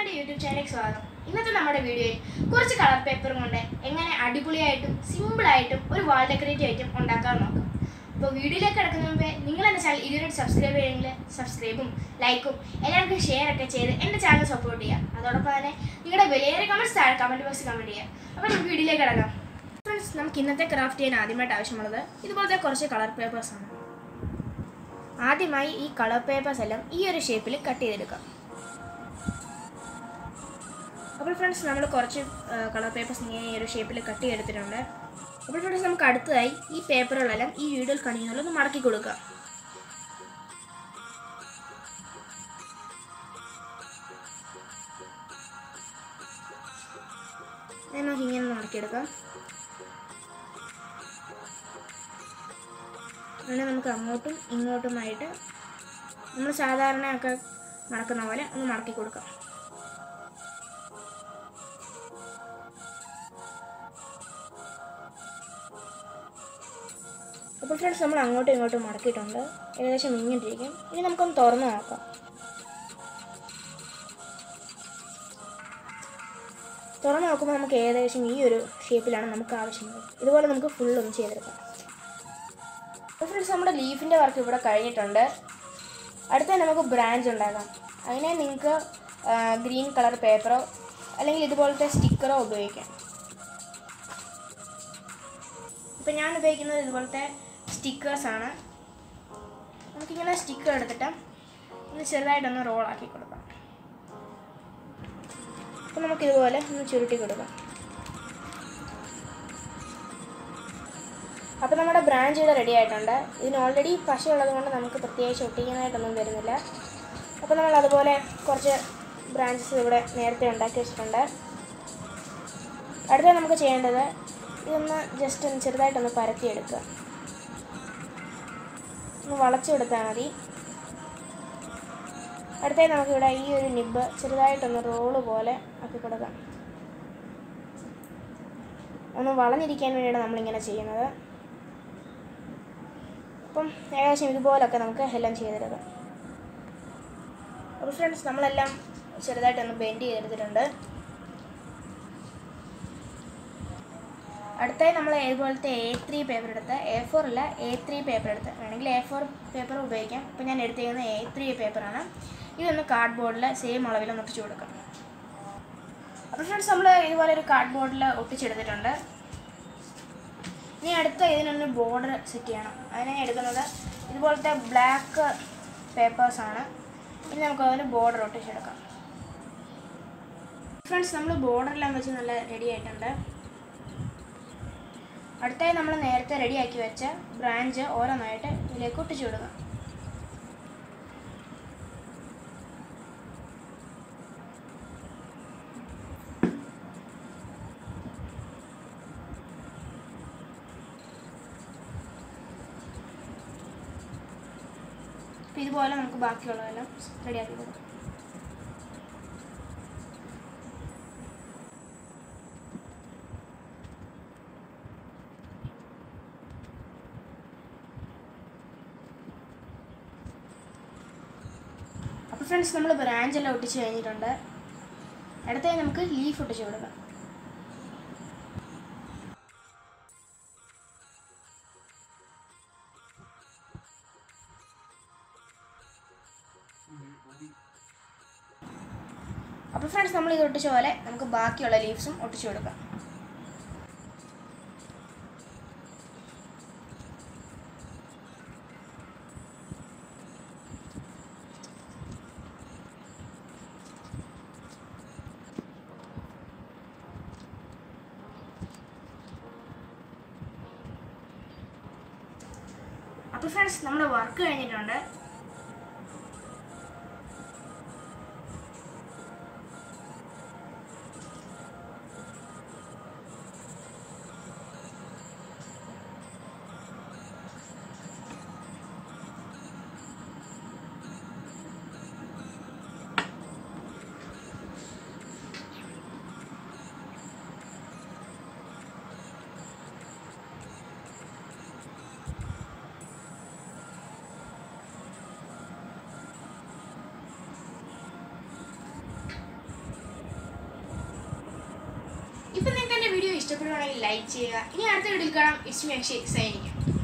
നമ്മുടെ യൂട്യൂബ് ചാനലിലേക്ക് സ്വാഗതം ഇന്നത്തെ നമ്മുടെ വീഡിയോയിൽ കുറച്ച് കളർ പേപ്പർ കൊണ്ട് എങ്ങനെ അടിപൊളിയായിട്ടും സിമ്പിളായിട്ടും ഒരു വാൾ ഡെക്കറേറ്റീവ് ഐറ്റം ഉണ്ടാക്കാൻ നോക്കാം അപ്പോൾ വീഡിയോയിലേക്ക് കിടക്കുന്ന മുമ്പേ നിങ്ങൾ എൻ്റെ ചാനൽ ഇതുവരെ സബ്സ്ക്രൈബ് ചെയ്യെങ്കിൽ സബ്സ്ക്രൈബും ലൈക്കും എല്ലാവർക്കും ഷെയർ ഒക്കെ ചെയ്ത് എൻ്റെ ചാനൽ സപ്പോർട്ട് ചെയ്യുക അതോടൊപ്പം തന്നെ നിങ്ങളുടെ വിലയേറിയ കമൻറ്റ്സ് താഴെ കമൻറ്റ് ബോക്സിൽ കമൻറ്റ് ചെയ്യുക അപ്പോൾ നമുക്ക് വീഡിയോയിലേക്ക് കിടക്കാം ഫ്രണ്ട്സ് നമുക്ക് ഇന്നത്തെ ക്രാഫ്റ്റ് ചെയ്യാൻ ആദ്യമായിട്ട് ആവശ്യമുള്ളത് ഇതുപോലത്തെ കുറച്ച് കളർ പേപ്പേഴ്സാണ് ആദ്യമായി ഈ കളർ പേപ്പേഴ്സ് എല്ലാം ഈ ഒരു ഷേപ്പിൽ കട്ട് ചെയ്തെടുക്കാം അപ്പോൾ ഫ്രണ്ട്സ് നമ്മൾ കുറച്ച് കളർ പേപ്പേഴ്സ് ഇങ്ങനെ ഈ ഒരു ഷേപ്പിൽ കട്ട് ചെയ്തെടുത്തിട്ടുണ്ട് അപ്പോൾ ഫ്രണ്ട്സ് നമുക്ക് അടുത്തതായി ഈ പേപ്പറുകളെല്ലാം ഈ വീഡിയോയിൽ കാണിക്കുന്ന ഒന്ന് മടക്കി കൊടുക്കുക ഇത് നമുക്ക് ഇങ്ങനെ ഒന്ന് മടക്കിയെടുക്കാം അങ്ങനെ നമുക്ക് അങ്ങോട്ടും ഇങ്ങോട്ടുമായിട്ട് നമ്മൾ സാധാരണയൊക്കെ മടക്കുന്ന പോലെ ഒന്ന് മടക്കി കൊടുക്കാം അപ്പോൾ ഫ്രണ്ട്സ് നമ്മൾ അങ്ങോട്ടും ഇങ്ങോട്ടും മടക്കിയിട്ടുണ്ട് ഏകദേശം ഇങ്ങോട്ടിരിക്കും ഇനി നമുക്കൊന്ന് തുറന്ന് നോക്കാം തുറന്ന് നോക്കുമ്പോൾ നമുക്ക് ഏകദേശം ഈ ഒരു ഷേപ്പിലാണ് നമുക്ക് ആവശ്യമുള്ളത് ഇതുപോലെ നമുക്ക് ഫുള്ളൊന്ന് ചെയ്തെടുക്കാം അപ്പോൾ ഫ്രണ്ട്സ് നമ്മുടെ ലീഫിൻ്റെ വർക്ക് ഇവിടെ കഴിഞ്ഞിട്ടുണ്ട് അടുത്ത നമുക്ക് ബ്രാഞ്ച് ഉണ്ടാക്കാം അതിനെ നിങ്ങൾക്ക് ഗ്രീൻ കളർ പേപ്പറോ അല്ലെങ്കിൽ ഇതുപോലത്തെ സ്റ്റിക്കറോ ഉപയോഗിക്കാം ഇപ്പം ഞാൻ ഉപയോഗിക്കുന്നത് ഇതുപോലത്തെ സ്റ്റിക്കേഴ്സാണ് നമുക്കിങ്ങനെ സ്റ്റിക്കർ എടുത്തിട്ട് ഒന്ന് ചെറുതായിട്ടൊന്ന് റോളാക്കി കൊടുക്കാം അപ്പം നമുക്കിതുപോലെ ഒന്ന് ചുരുട്ടി കൊടുക്കാം അപ്പോൾ നമ്മുടെ ബ്രാഞ്ച് ഇവിടെ റെഡി ആയിട്ടുണ്ട് ഇതിന് ഓൾറെഡി പശ ഉള്ളത് കൊണ്ട് നമുക്ക് പ്രത്യേകിച്ച് ഒട്ടിക്കാനായിട്ടൊന്നും വരുന്നില്ല അപ്പോൾ നമ്മൾ അതുപോലെ കുറച്ച് ബ്രാഞ്ചസ് ഇവിടെ നേരത്തെ ഉണ്ടാക്കി വെച്ചിട്ടുണ്ട് അടുത്ത നമുക്ക് ചെയ്യേണ്ടത് ഇതൊന്ന് ജസ്റ്റ് ഒന്ന് ചെറുതായിട്ടൊന്ന് പരത്തിയെടുക്കുക ഒന്ന് വളച്ചു കൊടുത്താൽ മതി അടുത്തായി നമുക്കിവിടെ ഈ ഒരു നിബ് ചെറുതായിട്ടൊന്ന് റോള് പോലെ ആക്കി കൊടുക്കാം ഒന്ന് വളഞ്ഞിരിക്കാൻ വേണ്ടിയാണ് നമ്മളിങ്ങനെ ചെയ്യുന്നത് അപ്പം ഏകദേശം ഇതുപോലൊക്കെ നമുക്ക് എല്ലാം ചെയ്തെടുക്കാം അപ്പോൾ ഫ്രണ്ട്സ് നമ്മളെല്ലാം ചെറുതായിട്ടൊന്ന് ബെൻഡ് ചെയ്തെടുത്തിട്ടുണ്ട് അടുത്തായി നമ്മൾ ഇതുപോലത്തെ എ ത്രീ പേപ്പർ എടുത്ത് എ ഫോർ അല്ല എ ത്രീ പേപ്പർ എടുത്ത് വേണമെങ്കിൽ എ ഫോർ പേപ്പർ ഉപയോഗിക്കാം ഇപ്പം ഞാൻ എടുത്തിരിക്കുന്നത് എ ത്രീ പേപ്പറാണ് ഇതൊന്ന് കാർഡ് ബോർഡിൽ സെയിം അളവിൽ ഒന്ന് ഒട്ടിച്ചു കൊടുക്കാം അപ്പോൾ ഫ്രണ്ട്സ് നമ്മൾ ഇതുപോലെ ഒരു കാർഡ് ബോർഡിൽ ഒട്ടിച്ചെടുത്തിട്ടുണ്ട് ഇനി അടുത്ത ഇതിനൊന്ന് ബോർഡർ സെറ്റ് ചെയ്യണം അതിനായി എടുക്കുന്നത് ഇതുപോലത്തെ ബ്ലാക്ക് പേപ്പേഴ്സാണ് ഇനി നമുക്ക് അതിന് ബോർഡർ ഒട്ടിച്ചെടുക്കാം ഫ്രണ്ട്സ് നമ്മൾ ബോർഡറെല്ലാം വെച്ച് നല്ല റെഡി ആയിട്ടുണ്ട് അടുത്തായി നമ്മൾ നേരത്തെ റെഡിയാക്കി വെച്ച ബ്രാഞ്ച് ഓരോന്നായിട്ട് ഇതിലേക്ക് ഒട്ടിച്ചു വിടുക അപ്പം ഇതുപോലെ നമുക്ക് ബാക്കിയുള്ളതെല്ലാം റെഡിയാക്കി കൊടുക്കാം അപ്പോൾ ഫ്രണ്ട്സ് നമ്മൾ ബ്രാഞ്ചെല്ലാം ഒട്ടിച്ച് കഴിഞ്ഞിട്ടുണ്ട് അടുത്തായി നമുക്ക് ലീഫ് ഒട്ടിച്ച് കൊടുക്കാം അപ്പോൾ ഫ്രണ്ട്സ് നമ്മൾ ഇത് ഒട്ടിച്ച പോലെ നമുക്ക് ബാക്കിയുള്ള ലീവ്സും ഒട്ടിച്ചു കൊടുക്കാം അപ്പോൾ ഫ്രണ്ട്സ് നമ്മുടെ വർക്ക് കഴിഞ്ഞിട്ടുണ്ട് ഇഷ്ടപ്പെടുവാണെങ്കിൽ ലൈക്ക് ചെയ്യുക ഇനി അടുത്ത വീഡിയോയിൽ കാണാം ഇറ്റ്സ് മി അക്ഷയ് സൈനിങ്